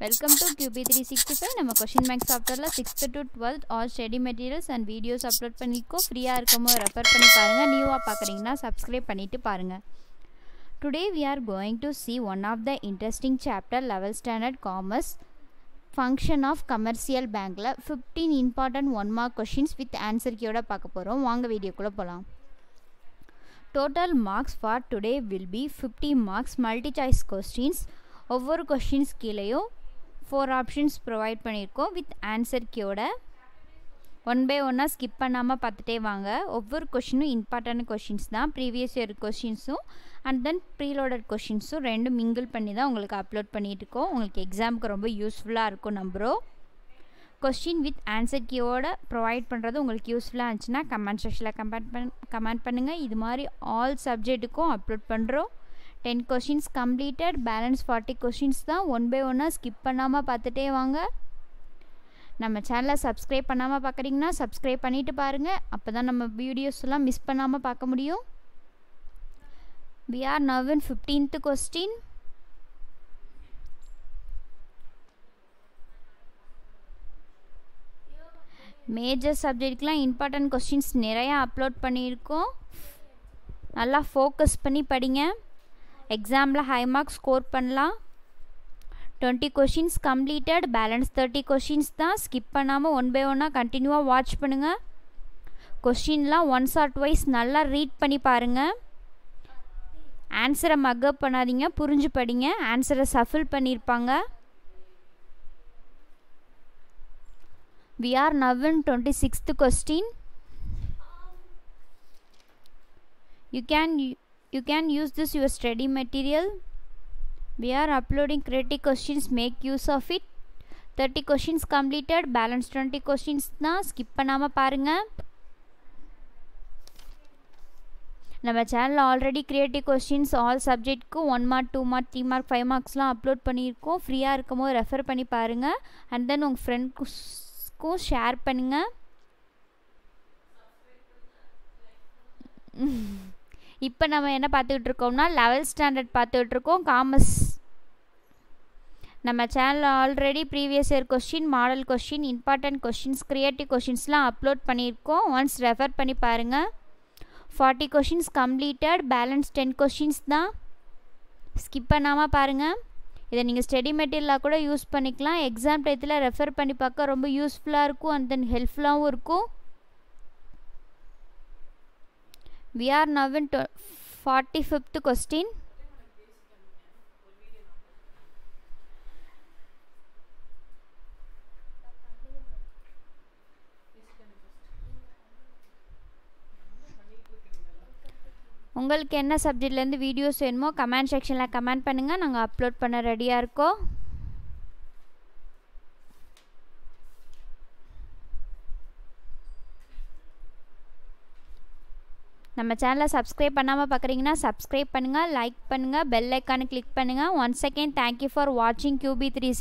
welcome to QB three sixty five நம்ம question bank சாஃப்ட்வேரில் sixth to twelfth all study materials and videos upload பண்ணிக்கோ ஃப்ரீயாக இருக்கும்போது refer பண்ணி பாருங்கள் நியூவாக பார்க்குறீங்கன்னா சப்ஸ்கிரைப் பண்ணிவிட்டு பாருங்கள் today we are going to see one of the interesting chapter level standard commerce function of commercial பேங்க்கில் fifteen important one mark questions with answer கீயோட பார்க்க போகிறோம் வாங்க வீடியோக்குள்ளே போகலாம் total marks for today will be fifty marks multi choice questions ஒவ்வொரு questions கீழேயும் four options provide பண்ணியிருக்கோம் வித் ஆன்சர் கீயோட ஒன் பை ஒன்னாக ஸ்கிப் பண்ணாமல் பார்த்துட்டே வாங்க ஒவ்வொரு கொஷினும் இம்பார்ட்டன்ட் கொஷின்ஸ் தான் previous year கொஷின்ஸும் and then preloaded கொஷின்ஸும் ரெண்டும் மிங்கிள் பண்ணி தான் உங்களுக்கு அப்லோட் பண்ணிகிட்டு இருக்கோம் உங்களுக்கு எக்ஸாமுக்கு ரொம்ப யூஸ்ஃபுல்லாக இருக்கும் நம்புகிறோம் கொஸ்டின் வித் ஆன்சர் கீயோட ப்ரொவைட் பண்ணுறது உங்களுக்கு யூஸ்ஃபுல்லாக இருந்துச்சுன்னா கமெண்ட் செக்ஷனில் கமெண்ட் பண் கமெண்ட் பண்ணுங்கள் இது மாதிரி ஆல் சப்ஜெக்ட்டுக்கும் அப்லோட் பண்ணுறோம் ten questions completed balance forty questions தான் ஒன் பை ஒன்னாக ஸ்கிப் பண்ணாமல் பார்த்துட்டே வாங்க நம்ம சேனலை சப்ஸ்கிரைப் பண்ணாமல் பார்க்குறீங்கன்னா சப்ஸ்கிரைப் பண்ணிவிட்டு பாருங்கள் அப்போ தான் நம்ம வீடியோஸ்லாம் மிஸ் பண்ணாமல் பார்க்க முடியும் we are now in fifteenth question major சப்ஜெக்ட்க்கெலாம் இம்பார்ட்டன்ட் கொஸ்டின்ஸ் நிறையா அப்லோட் பண்ணியிருக்கோம் நல்லா ஃபோக்கஸ் பண்ணி படிங்க எக்ஸாமில் ஹை மார்க்ஸ் ஸ்கோர் பண்ணலாம் twenty questions completed balance thirty questions தான் ஸ்கிப் பண்ணாமல் ஒன் பை ஒன்னாக கண்டினியூவாக வாட்ச் பண்ணுங்கள் கொஷின்லாம் ஒன்ஸ் ஆர் ட்வைஸ் நல்லா ரீட் பண்ணி பாருங்கள் ஆன்சரை மக்கப் பண்ணாதீங்க புரிஞ்சு படிங்க ஆன்சரை சஃபில் பண்ணியிருப்பாங்க we are now in 26th question you can you can use this your study material we are uploading creative questions make use of it 30 questions completed balance 20 questions தான் ஸ்கிப் பண்ணாமல் பாருங்கள் நம்ம சேனலில் ஆல்ரெடி க்ரியேட்டிவ் கொஸ்டின்ஸ் ஆல் சப்ஜெக்ட்க்கு one mark two mark three mark five மார்க்ஸ்லாம் upload பண்ணியிருக்கோம் ஃப்ரீயாக இருக்கும் போது ரெஃபர் பண்ணி பாருங்கள் அண்ட் தென் உங்கள் ஃப்ரெண்ட்க்கு எல்லாருக்கும் ஷேர் பண்ணுங்கள் இப்போ நம்ம என்ன பார்த்துக்கிட்டு இருக்கோம்னா லெவல்த் ஸ்டாண்டர்ட் பார்த்துக்கிட்டு இருக்கோம் காமர்ஸ் நம்ம சேனலில் already previous year question model question important questions creative கொஸ்டின்ஸ்லாம் அப்லோட் பண்ணியிருக்கோம் ஒன்ஸ் ரெஃபர் பண்ணி பாருங்கள் forty questions completed balance ten questions தான் ஸ்கிப் பண்ணாமல் பாருங்கள் இதை நீங்கள் ஸ்டடி மெட்டீரியலாக கூட யூஸ் பண்ணிக்கலாம் எக்ஸாம் டயத்தில் ரெஃபர் பண்ணி பார்க்க ரொம்ப யூஸ்ஃபுல்லாக இருக்கும் அண்ட் தென் ஹெல்ப்ஃபுல்லாகவும் இருக்கும் we are now in forty fifth question உங்களுக்கு என்ன சப்ஜெக்ட்லேருந்து வீடியோஸ் வேணுமோ கமெண்ட் செக்ஷனில் கமெண்ட் பண்ணுங்கள் நாங்கள் அப்லோட் பண்ண ரெடியாக இருக்கோம் நம்ம சேனலை சப்ஸ்கிரைப் பண்ணாமல் பார்க்குறீங்கன்னா சப்ஸ்கிரைப் பண்ணுங்கள் லைக் பண்ணுங்கள் பெல் ஐக்கானு கிளிக் பண்ணுங்கள் ஒன் செகண்ட் தேங்க்யூ ஃபார் வாட்சிங் கியூபி த்ரீ